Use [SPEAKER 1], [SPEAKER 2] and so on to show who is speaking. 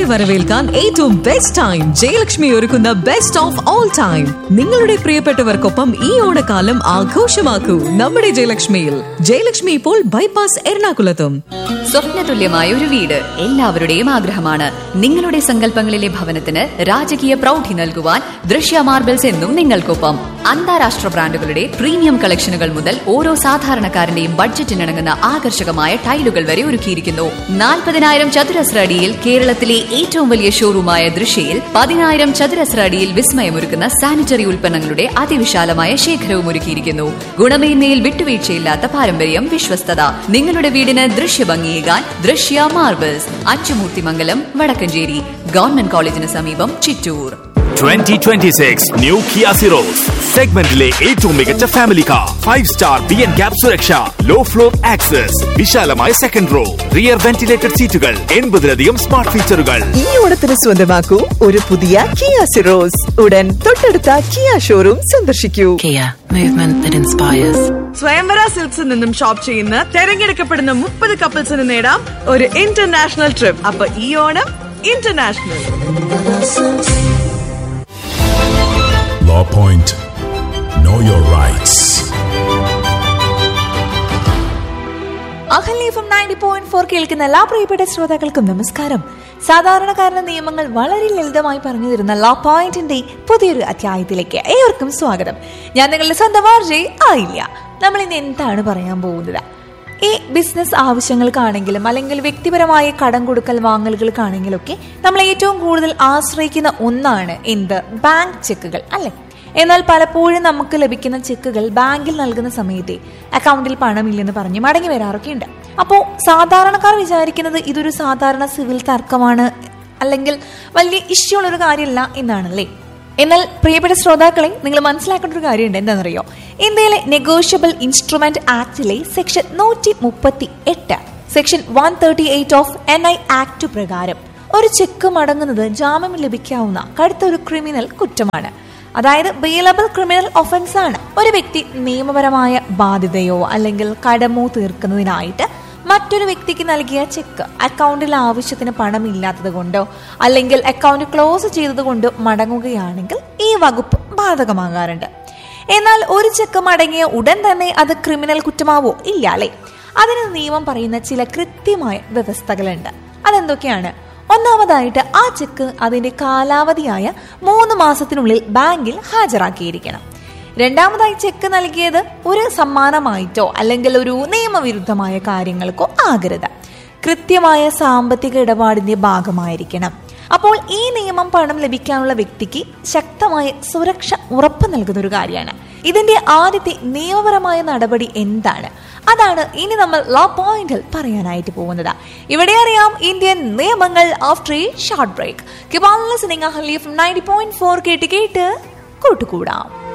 [SPEAKER 1] വരവേൽക്കാൻ ഏറ്റവും best time Jayalakshmi ഒരുക്കുന്ന ബെസ്റ്റ് ഓഫ് ഓൾ ടൈം നിങ്ങളുടെ പ്രിയപ്പെട്ടവർക്കൊപ്പം ഈ ഓണക്കാലം ആഘോഷമാക്കൂ നമ്മുടെ ജയലക്ഷ്മിയിൽ ജയലക്ഷ്മി ഇപ്പോൾ ബൈപ്പാസ് എറണാകുളത്തും
[SPEAKER 2] സ്വപ്നതുല്യമായ ഒരു വീട് എല്ലാവരുടെയും ആഗ്രഹമാണ് നിങ്ങളുടെ സങ്കല്പങ്ങളിലെ ഭവനത്തിന് രാജകീയ പ്രൗഢി നൽകുവാൻ ദൃശ്യ മാർബിൾസ് എന്നും നിങ്ങൾക്കൊപ്പം അന്താരാഷ്ട്ര ബ്രാൻഡുകളുടെ പ്രീമിയം കളക്ഷനുകൾ മുതൽ ഓരോ സാധാരണക്കാരന്റെയും ബഡ്ജറ്റിനിണങ്ങുന്ന ആകർഷകമായ ടൈലുകൾ വരെ ഒരുക്കിയിരിക്കുന്നു നാൽപ്പതിനായിരം ചതുരശ്ര അടിയിൽ കേരളത്തിലെ ഏറ്റവും വലിയ ഷോറൂമായ ദൃശ്യയിൽ പതിനായിരം ചതുരശ്ര അടിയിൽ വിസ്മയമൊരുക്കുന്ന സാനിറ്ററി ഉൽപ്പന്നങ്ങളുടെ അതിവിശാലമായ ശേഖരവും ഒരുക്കിയിരിക്കുന്നു ഗുണമേന്മയിൽ വിട്ടുവീഴ്ചയില്ലാത്ത പാരമ്പര്യം വിശ്വസ്തത നിങ്ങളുടെ വീടിന് ദൃശ്യഭംഗിയേകാൻ ദൃശ്യ മാർബിൾസ് അച്ചുമൂർത്തിമംഗലം വടക്കഞ്ചേരി ഗവൺമെന്റ് കോളേജിന് സമീപം ചിറ്റൂർ
[SPEAKER 3] 2026 ന്യൂ കിയ സിറോസ് സെഗ്മെന്റിലെ ഏറ്റവും മികച്ച family car five star B N cap സുരക്ഷ ലോ ഫ്ലോർ ആക്സസ് വിശാലമായ സെക്കൻഡ് റോ റിയർ വെന്റിലേറ്റഡ് സീറ്റുകൾ എൺപതിലധികം സ്മാർട്ട് ഫീച്ചറുകൾ
[SPEAKER 4] ഈ ഓണത്തിന് സ്വന്തമാക്കൂ ഒരു പുതിയ കിയ സിറോസ് ഉടൻ തൊട്ടടുത്ത കിയ ഷോറൂം സന്ദർശിക്കൂ
[SPEAKER 5] Kia, movement that inspires.
[SPEAKER 6] സ്വയംവര സിൽക്സിൽ നിന്നും ഷോപ്പ് ചെയ്യുന്ന തെരഞ്ഞെടുക്കപ്പെടുന്ന മുപ്പത് കപ്പിൾസിന് നേടാം ഒരു ഇന്റർനാഷണൽ ട്രിപ്പ് അപ്പൊ ഈ Onam international
[SPEAKER 7] Law Point. Know your rights.
[SPEAKER 8] Ahalya F ninety point four കേൾക്കുന്ന എല്ലാ പ്രിയപ്പെട്ട ശ്രോതാക്കൾക്കും നമസ്കാരം സാധാരണക്കാരന്റെ നിയമങ്ങൾ വളരെ ലളിതമായി പറഞ്ഞു തരുന്ന ലോ പോയിന്റിന്റെ പുതിയൊരു അധ്യായത്തിലേക്ക് ഏവർക്കും സ്വാഗതം ഞാൻ നിങ്ങളുടെ സ്വന്തം ആർജെ ആയില്ല നമ്മൾ ഇന്ന് എന്താണ് പറയാൻ പോകുന്നത് ഈ ബിസിനസ് ആവശ്യങ്ങൾക്കാണെങ്കിലും അല്ലെങ്കിൽ വ്യക്തിപരമായ കടം കൊടുക്കൽ വാങ്ങലുകൾക്കാണെങ്കിലൊക്കെ നമ്മൾ ഏറ്റവും കൂടുതൽ ആശ്രയിക്കുന്ന ഒന്നാണ് എന്ത് ബാങ്ക് ചെക്കുകൾ അല്ലെ എന്നാൽ പലപ്പോഴും നമുക്ക് ലഭിക്കുന്ന ചെക്കുകൾ ബാങ്കിൽ നൽകുന്ന സമയത്തെ അക്കൗണ്ടിൽ പണമില്ലെന്ന് പറഞ്ഞ് മടങ്ങി വരാറൊക്കെ ഉണ്ട് അപ്പോൾ സാധാരണക്കാർ വിചാരിക്കുന്നത് ഇതൊരു സാധാരണ സിവിൽ തർക്കമാണ് അല്ലെങ്കിൽ വലിയ ഇഷ്യൂ ഉള്ളൊരു കാര്യമല്ല എന്നാണല്ലേ എന്നാൽ പ്രിയപ്പെട്ട ശ്രോതാക്കളെ നിങ്ങൾ മനസ്സിലാക്കേണ്ട ഒരു കാര്യമുണ്ട് എന്താണെന്നറിയോ ഇന്ത്യയിലെ നെഗോഷ്യബിൾ ഇൻസ്ട്രുമെന്റ് ആക്ടിലെ സെക്ഷൻ നൂറ്റി മുപ്പത്തി എട്ട് section one thirty eight of N I act പ്രകാരം ഒരു ചെക്ക് മടങ്ങുന്നത് ജാമ്യം ലഭിക്കാവുന്ന കടുത്ത ഒരു ക്രിമിനൽ കുറ്റമാണ് അതായത് ബെയിലബിൾ ക്രിമിനൽ ഒഫൻസ് ആണ് ഒരു വ്യക്തി നിയമപരമായ ബാധ്യതയോ അല്ലെങ്കിൽ കടമോ തീർക്കുന്നതിനായിട്ട് മറ്റൊരു വ്യക്തിക്ക് നൽകിയ ചെക്ക് അക്കൗണ്ടിൽ ആവശ്യത്തിന് പണമില്ലാത്തത് കൊണ്ടോ അല്ലെങ്കിൽ അക്കൗണ്ട് ക്ലോസ് ചെയ്തത് കൊണ്ടോ മടങ്ങുകയാണെങ്കിൽ ഈ വകുപ്പ് ബാധകമാകാറുണ്ട് എന്നാൽ ഒരു ചെക്ക് മടങ്ങിയ ഉടൻ തന്നെ അത് ക്രിമിനൽ കുറ്റമാവോ ഇല്ല അല്ലേ അതിന് നിയമം പറയുന്ന ചില കൃത്യമായ വ്യവസ്ഥകളുണ്ട് അതെന്തൊക്കെയാണ് ഒന്നാമതായിട്ട് ആ ചെക്ക് അതിന്റെ കാലാവധിയായ മൂന്ന് മാസത്തിനുള്ളിൽ ബാങ്കിൽ ഹാജരാക്കിയിരിക്കണം രണ്ടാമതായി ചെക്ക് നൽകിയത് ഒരു സമ്മാനമായിട്ടോ അല്ലെങ്കിൽ ഒരു നിയമവിരുദ്ധമായ കാര്യങ്ങൾക്കോ ആകരുത് കൃത്യമായ സാമ്പത്തിക ഇടപാടിന്റെ ഭാഗമായിരിക്കണം അപ്പോൾ ഈ നിയമം പണം ലഭിക്കാനുള്ള വ്യക്തിക്ക് ശക്തമായ സുരക്ഷ ഉറപ്പ് നൽകുന്ന ഒരു കാര്യമാണ് ഇതിന്റെ ആദ്യത്തെ നിയമപരമായ നടപടി എന്താണ് അതാണ് ഇനി നമ്മൾ ലോ പോയിന്റിൽ പറയാനായിട്ട് പോകുന്നത് ഇവിടെ അറിയാം ഇന്ത്യൻ നിയമങ്ങൾ after a short break keep on listening Ahalya from ninety point four കേട്ട് കേട്ട് കൂട്ടുകൂടാം